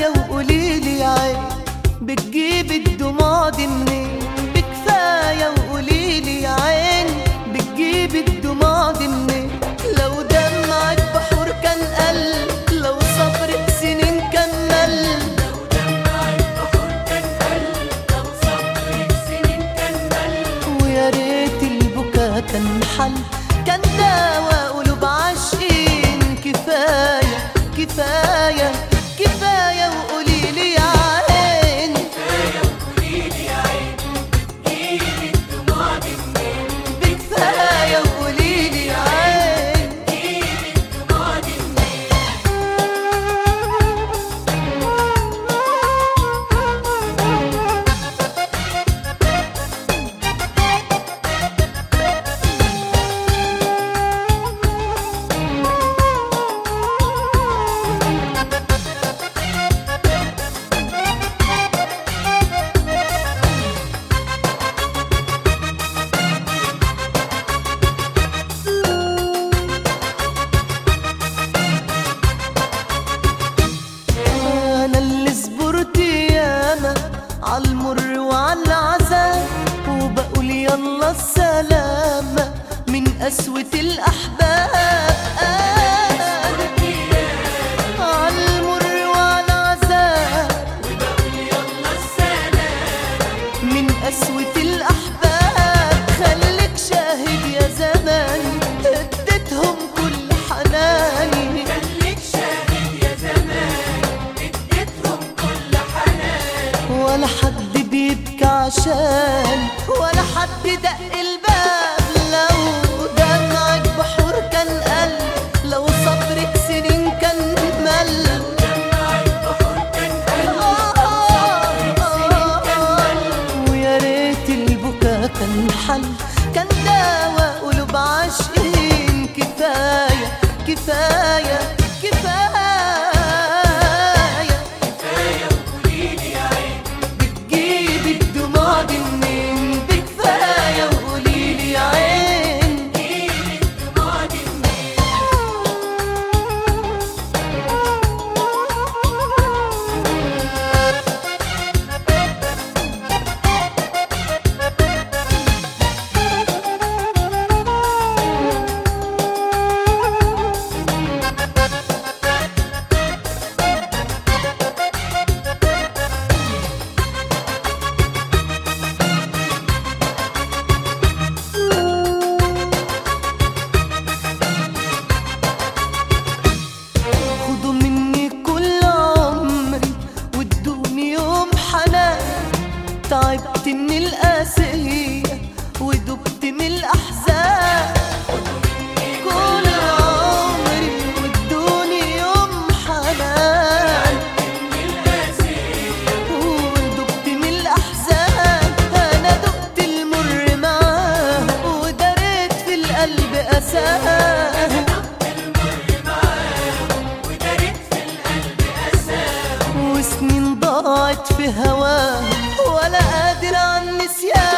بكفاية وقوليلي يا عين بتجيب الدموع دي منين بكفاية وقوليلي يا عين بتجيب الدموع دي منين لو دمعك بحور كان قل لو صبرك سنين كمل ويا ريت البكا كان حل كان دواء قلوب عاشقين كفاية كفاية كفاية وقوليلي يا عين بكفاية وقوليلي يا عين انا اللي صبرت ياما عالمر وعالعذاب وبقول يلا السلامة من قسوة الأحباب أنا عالمر وعالعذاب من قسوة الأحباب خليك شاهد يا زمان اديتهم كل حناني ولا حد بيبكي عشان ولا حد دق الباب لو دمعك بحور كان قل لو صبرك سنين كان مل ويا ريت البكا كان حل كان دواء قلوب عاشقين كفاية كفاية كفاية بتجيب الدموع دي منين بكفاية وقوليلي يا عين خدوا مني كل عمري وادوني يوم حنان تعبت من القاسية ودبت من الأحزان كل عمري وادوني يوم حنان ودبت من الأحزان أنا دقت المر معاه ودريت في القلب أساه وسنين ضاعت في هواه ولا قادر عن نسيان